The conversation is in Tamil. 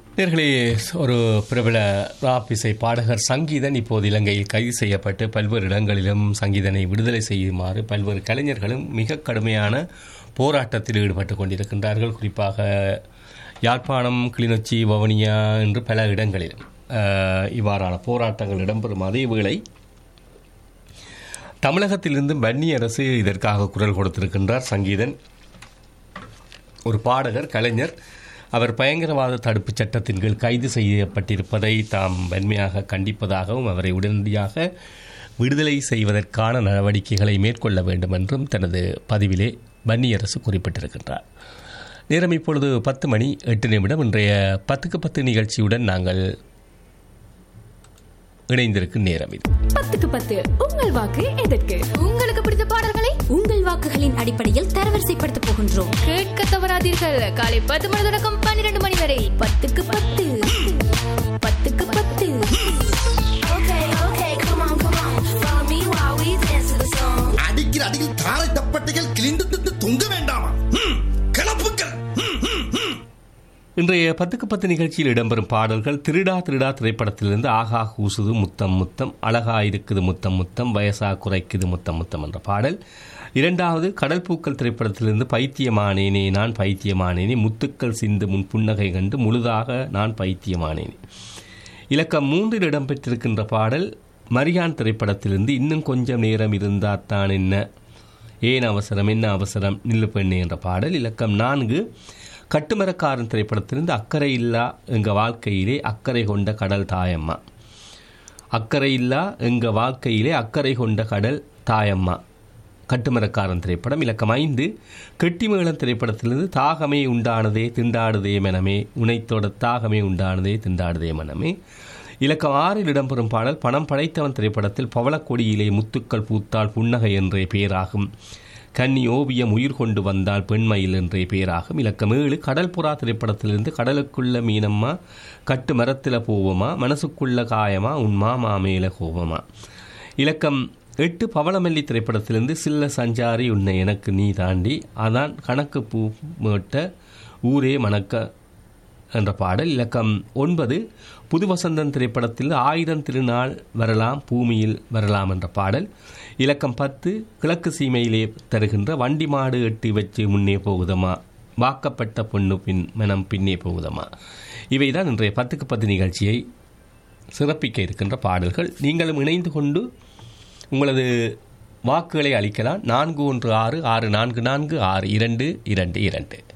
நேர்களே ஒரு பிரபல ராப் இசை பாடகர் சங்கீதன் இப்போது இலங்கையில் கைது செய்யப்பட்டு பல்வேறு இடங்களிலும் சங்கீதனை விடுதலை செய்யுமாறு பல்வேறு கலைஞர்களும் மிக கடுமையான போராட்டத்தில் ஈடுபட்டு கொண்டிருக்கின்றார்கள் குறிப்பாக யாழ்ப்பாணம் கிளிநொச்சி வவுனியா என்று பல இடங்களிலும் அஹ், இவ்வாறான போராட்டங்கள் இடம்பெறும் அதே வேளை தமிழகத்திலிருந்து பன்னி அரசு இதற்காக குரல் கொடுத்திருக்கின்றார் சங்கீதன் ஒரு பாடகர் கலைஞர் அவர் பயங்கரவாத தடுப்புச் சட்டத்தின் கீழ் கைது செய்யப்பட்டிருப்பதை தாம் வன்மையாக கண்டிப்பதாகவும் அவரை உடனடியாக விடுதலை செய்வதற்கான நடவடிக்கைகளை மேற்கொள்ள வேண்டும் என்றும் தனது பதிவிலே பன்னியரசு குறிப்பிட்டிருக்கின்றார் நேரம் இப்பொழுது பத்து மணி எட்டு நிமிடம் இன்றைய பத்துக்கு பத்து நிகழ்ச்சியுடன் நாங்கள் இணைந்திருக்கும் நேரம் இது பத்துக்கு பத்து உங்கள் வாக்கு எதற்கு உங்களுக்கு பிடித்த பாடல்களை உங்கள் வாக்குகளின் அடிப்படையில் தரவரிசைப்படுத்த போகின்றோம் கேட்க தவறாதீர்கள் காலை பத்து மணி தொடக்கம் பன்னிரண்டு மணி வரை பத்துக்கு பத்து பத்துக்கு பத்து Okay, okay, come on, come on. Follow me while we dance to the song. அடிக்கிற அடியில் தாரை தப்பட்டைகள் கிழிந்து திட்டு தொங்க வேண்டாமா ம், கிளப்புக்கள் ம், ம், ம். இன்றைய பத்துக்கு பத்து நிகழ்ச்சியில் இடம்பெறும் பாடல்கள் திருடா திருடா திரைப்படத்திலிருந்து ஆகா கூசுது முத்தம் முத்தம் அழகா இருக்குது முத்தம் முத்தம் வயசா குறைக்குது முத்தம் முத்தம் என்ற பாடல் இரண்டாவது கடல் பூக்கள் திரைப்படத்திலிருந்து பைத்தியமானேனே நான் பைத்தியமானேனே முத்துக்கள் சிந்து முன் புன்னகை கண்டு முழுதாக நான் பைத்தியமானேனே இலக்கம் மூன்றில் இடம்பெற்றிருக்கின்ற பாடல் மரியான் திரைப்படத்திலிருந்து இன்னும் கொஞ்சம் நேரம் இருந்தாத்தான் என்ன ஏன் அவசரம் என்ன அவசரம் நில்லு பெண்ணே என்ற பாடல் இலக்கம் நான்கு கட்டுமரக்காரன் திரைப்படத்திலிருந்து அக்கறை இல்லா எங்க வாழ்க்கையிலே அக்கறை கொண்ட கடல் தாயம்மா அக்கறை இல்லா எங்க வாழ்க்கையிலே அக்கறை கொண்ட கடல் தாயம்மா கட்டுமரக்காரன் திரைப்படம் இலக்கம் ஐந்து கெட்டிமேளம் திரைப்படத்திலிருந்து தாகமே உண்டானதே திண்டாடுதே மனமே உனைத்தோட தாகமே உண்டானதே திண்டாடுதே மனமே இலக்கம் ஆறில் இடம்பெறும் பாடல் பணம் படைத்தவன் திரைப்படத்தில் பவளக்கொடியிலே முத்துக்கள் பூத்தால் புன்னகை என்றே பேராகும் கன்னி ஓவியம் உயிர் கொண்டு வந்தால் பெண்மயில் என்றே பேராகும் இலக்கம் ஏழு கடல் புறா திரைப்படத்திலிருந்து கடலுக்குள்ள மீனம்மா கட்டு மரத்தில் போவோமா மனசுக்குள்ள காயமா உன் மாமா மேல கோவமா இலக்கம் எட்டு பவளமல்லி திரைப்படத்திலிருந்து சில்ல சஞ்சாரி உன்னை எனக்கு நீ தாண்டி அதான் கணக்கு பூ மேட்ட ஊரே மணக்க என்ற பாடல் இலக்கம் ஒன்பது புது வசந்தன் திரைப்படத்தில் ஆயிரம் திருநாள் வரலாம் பூமியில் வரலாம் என்ற பாடல் இலக்கம் பத்து கிழக்கு சீமையிலே தருகின்ற வண்டி மாடு எட்டி வச்சு முன்னே போகுதமா வாக்கப்பட்ட பொண்ணு பின் மனம் பின்னே போகுதமா இவைதான் இன்றைய பத்துக்கு பத்து நிகழ்ச்சியை சிறப்பிக்க இருக்கின்ற பாடல்கள் நீங்களும் இணைந்து கொண்டு உங்களது வாக்குகளை அளிக்கலாம் நான்கு ஒன்று ஆறு ஆறு நான்கு நான்கு ஆறு இரண்டு இரண்டு இரண்டு